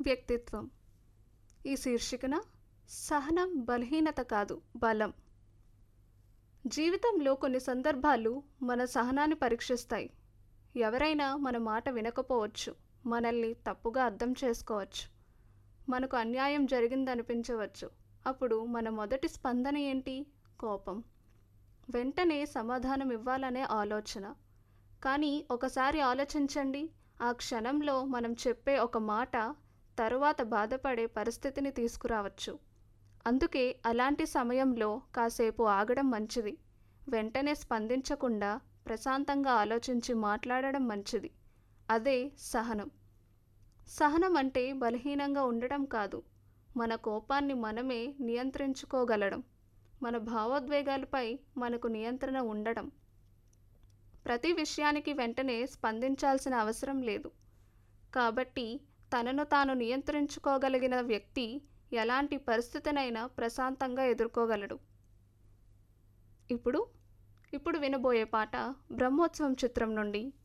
వ్యక్తిత్వం ఈ శీర్షికన సహనం బలహీనత కాదు బలం జీవితంలో కొన్ని సందర్భాలు మన సహనాన్ని పరీక్షిస్తాయి ఎవరైనా మన మాట వినకపోవచ్చు మనల్ని తప్పుగా అర్థం చేసుకోవచ్చు మనకు అన్యాయం జరిగిందనిపించవచ్చు అప్పుడు మన మొదటి స్పందన ఏంటి కోపం వెంటనే సమాధానం ఇవ్వాలనే ఆలోచన కానీ ఒకసారి ఆలోచించండి ఆ క్షణంలో మనం చెప్పే ఒక మాట తరువాత బాధపడే పరిస్థితిని తీసుకురావచ్చు అందుకే అలాంటి సమయంలో కాసేపు ఆగడం మంచిది వెంటనే స్పందించకుండా ప్రశాంతంగా ఆలోచించి మాట్లాడడం మంచిది అదే సహనం సహనం అంటే బలహీనంగా ఉండడం కాదు మన కోపాన్ని మనమే నియంత్రించుకోగలడం మన భావోద్వేగాలపై మనకు నియంత్రణ ఉండడం ప్రతి విషయానికి వెంటనే స్పందించాల్సిన అవసరం లేదు కాబట్టి తనను తాను నియంత్రించుకోగలిగిన వ్యక్తి ఎలాంటి పరిస్థితినైనా ప్రశాంతంగా ఎదుర్కోగలడు ఇప్పుడు ఇప్పుడు వినబోయే పాట బ్రహ్మోత్సవం చిత్రం నుండి